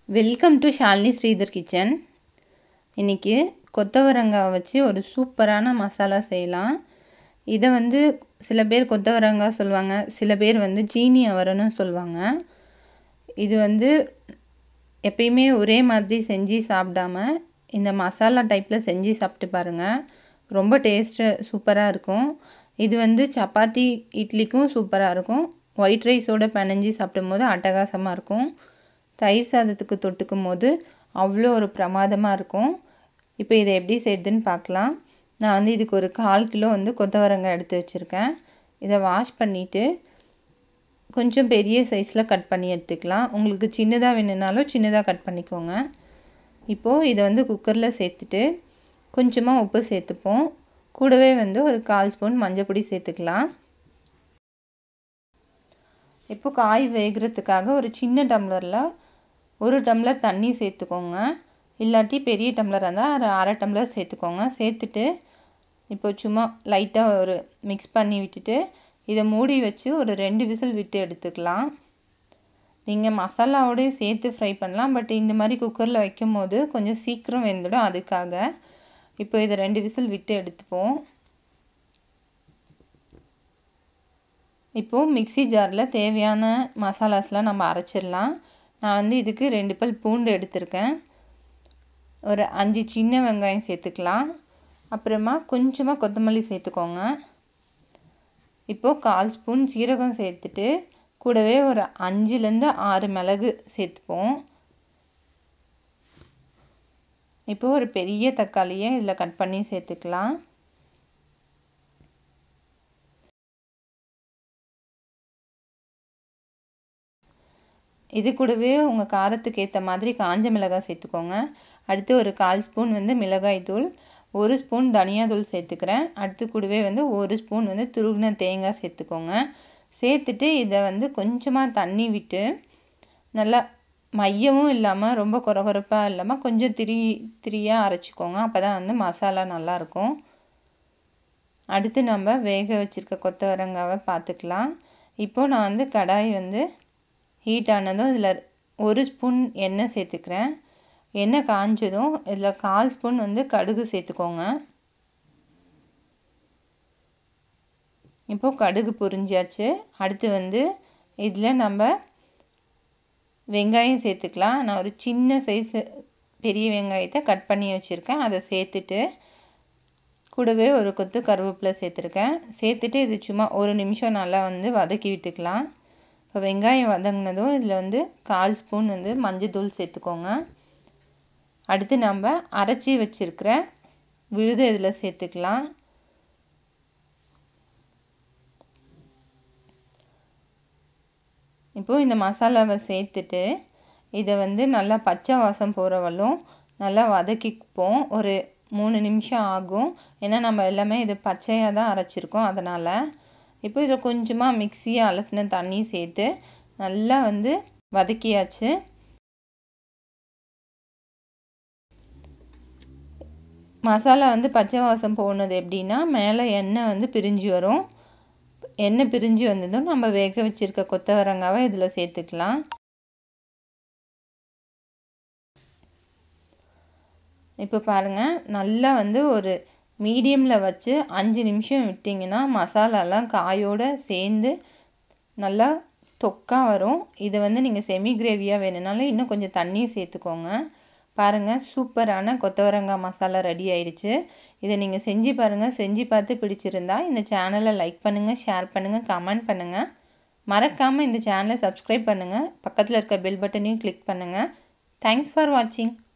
welcome to Shalini Sridhar kitchen இன்றைக்கி கொத்தவரங்காய் வச்சு ஒரு சூப்பரான மசாலா செய்யலாம் இதை வந்து சில பேர் கொத்தவரங்காய் சொல்லுவாங்க சில பேர் வந்து ஜீனி அவரன்னு சொல்லுவாங்க இது வந்து எப்பயுமே ஒரே மாதிரி செஞ்சு சாப்பிடாம இந்த மசாலா டைப்பில் செஞ்சு சாப்பிட்டு பாருங்கள் ரொம்ப டேஸ்ட்டு சூப்பராக இருக்கும் இது வந்து சப்பாத்தி இட்லிக்கும் சூப்பராக இருக்கும் ஒயிட் ரைஸோடு பிணைஞ்சி சாப்பிடும் போது அட்டகாசமாக இருக்கும் தயிர் சாதத்துக்கு தொட்டுக்கும் போது அவ்வளோ ஒரு பிரமாதமாக இருக்கும் இப்போ இதை எப்படி செய்யுதுன்னு பார்க்கலாம் நான் வந்து இதுக்கு ஒரு கால் கிலோ வந்து கொத்தவரங்காய் எடுத்து வச்சுருக்கேன் இதை வாஷ் பண்ணிவிட்டு கொஞ்சம் பெரிய சைஸில் கட் பண்ணி எடுத்துக்கலாம் உங்களுக்கு சின்னதாக வேணுனாலும் சின்னதாக கட் பண்ணிக்கோங்க இப்போது இதை வந்து குக்கரில் சேர்த்துட்டு கொஞ்சமாக உப்பு சேர்த்துப்போம் கூடவே வந்து ஒரு கால் ஸ்பூன் மஞ்சள் பொடி சேர்த்துக்கலாம் இப்போ காய் வேகிறதுக்காக ஒரு சின்ன டம்ளரில் ஒரு டம்ளர் தண்ணி சேர்த்துக்கோங்க இல்லாட்டி பெரிய டம்ளராக இருந்தால் ஒரு அரை டம்ளர் சேர்த்துக்கோங்க சேர்த்துட்டு இப்போ சும்மா லைட்டாக ஒரு மிக்ஸ் பண்ணி விட்டுட்டு இதை மூடி வச்சு ஒரு ரெண்டு விசில் விட்டு எடுத்துக்கலாம் நீங்கள் மசாலாவோடய சேர்த்து ஃப்ரை பண்ணலாம் பட் இந்த மாதிரி குக்கரில் வைக்கும் போது கொஞ்சம் சீக்கிரம் வெந்துடும் அதுக்காக இப்போ இதை ரெண்டு விசில் விட்டு எடுத்துப்போம் இப்போது மிக்சி ஜாரில் தேவையான மசாலாஸ்லாம் நம்ம அரைச்சிடலாம் நான் வந்து இதுக்கு ரெண்டு பல் பூண்டு எடுத்திருக்கேன் ஒரு அஞ்சு சின்ன வெங்காயம் சேர்த்துக்கலாம் அப்புறமா கொஞ்சமாக கொத்தமல்லி சேர்த்துக்கோங்க இப்போது கால் ஸ்பூன் சீரகம் சேர்த்துட்டு கூடவே ஒரு அஞ்சுலேருந்து ஆறு மிளகு சேர்த்துப்போம் இப்போது ஒரு பெரிய தக்காளியை இதில் கட் பண்ணி சேர்த்துக்கலாம் இது கூடவே உங்கள் காரத்துக்கு ஏற்ற மாதிரி காஞ்ச மிளகாய் சேர்த்துக்கோங்க அடுத்து ஒரு கால் ஸ்பூன் வந்து மிளகாய் தூள் ஒரு ஸ்பூன் தனியாத்தூள் சேர்த்துக்கிறேன் அடுத்து கூடவே வந்து ஒரு ஸ்பூன் வந்து துருகின தேங்காய் சேர்த்துக்கோங்க சேர்த்துட்டு இதை வந்து கொஞ்சமாக தண்ணி விட்டு நல்லா மையமும் இல்லாமல் ரொம்ப குறகுறப்பாக இல்லாமல் கொஞ்சம் திரி திரியாக அரைச்சிக்கோங்க அப்போ தான் வந்து மசாலா நல்லாயிருக்கும் அடுத்து நம்ம வேக வச்சுருக்க கொத்தவரங்காவை பார்த்துக்கலாம் இப்போது நான் வந்து கடாய் வந்து ஹீட் ஆனதும் இதில் ஒரு ஸ்பூன் எண்ணெய் சேர்த்துக்கிறேன் எண்ணெய் காஞ்சதும் இதில் கால் ஸ்பூன் வந்து கடுகு சேர்த்துக்கோங்க இப்போது கடுகு பொரிஞ்சாச்சு அடுத்து வந்து இதில் நம்ம வெங்காயம் சேர்த்துக்கலாம் நான் ஒரு சின்ன சைஸு பெரிய வெங்காயத்தை கட் பண்ணி வச்சுருக்கேன் அதை சேர்த்துட்டு கூடவே ஒரு கொத்து கருவேப்பிலை சேர்த்துருக்கேன் சேர்த்துட்டு இது சும்மா ஒரு நிமிஷம் நல்லா வந்து வதக்கி விட்டுக்கலாம் இப்போ வெங்காயம் வதங்கினதும் இதில் வந்து கால் ஸ்பூன் வந்து மஞ்சள் தூள் சேர்த்துக்கோங்க அடுத்து நம்ம அரைச்சி வச்சுருக்கிற விழுது இதில் சேர்த்துக்கலாம் இப்போது இந்த மசாலாவை சேர்த்துட்டு இதை வந்து நல்லா பச்சை வாசம் போகிறவளும் நல்லா வதக்கிப்போம் ஒரு மூணு நிமிஷம் ஆகும் ஏன்னா நம்ம எல்லாமே இது பச்சையாக தான் அரைச்சிருக்கோம் அதனால் இப்போ இதில் கொஞ்சமாக மிக்சியை அலசின தண்ணி சேர்த்து நல்லா வந்து வதக்கியாச்சு மசாலா வந்து பச்சை வாசம் போனது எப்படின்னா மேலே எண்ணெய் வந்து பிரிஞ்சு வரும் எண்ணெய் பிரிஞ்சு வந்ததும் நம்ம வேக வச்சுருக்க கொத்தவரங்காவை இதில் சேர்த்துக்கலாம் இப்போ பாருங்கள் நல்லா வந்து ஒரு மீடியமில் வச்சு அஞ்சு நிமிஷம் விட்டிங்கன்னா மசாலாலாம் காயோடு சேர்ந்து நல்லா தொக்காக வரும் இதை வந்து நீங்கள் செமி கிரேவியாக வேணுனாலும் இன்னும் கொஞ்சம் தண்ணி சேர்த்துக்கோங்க பாருங்கள் சூப்பரான கொத்தவரங்காய் மசாலா ரெடி ஆயிடுச்சு இதை நீங்கள் செஞ்சு பாருங்கள் செஞ்சு பார்த்து பிடிச்சிருந்தா இந்த சேனலை லைக் பண்ணுங்கள் ஷேர் பண்ணுங்கள் கமெண்ட் பண்ணுங்கள் மறக்காமல் இந்த சேனலை சப்ஸ்கிரைப் பண்ணுங்கள் பக்கத்தில் இருக்க பெல் பட்டனையும் கிளிக் பண்ணுங்கள் தேங்க்ஸ் ஃபார் வாட்சிங்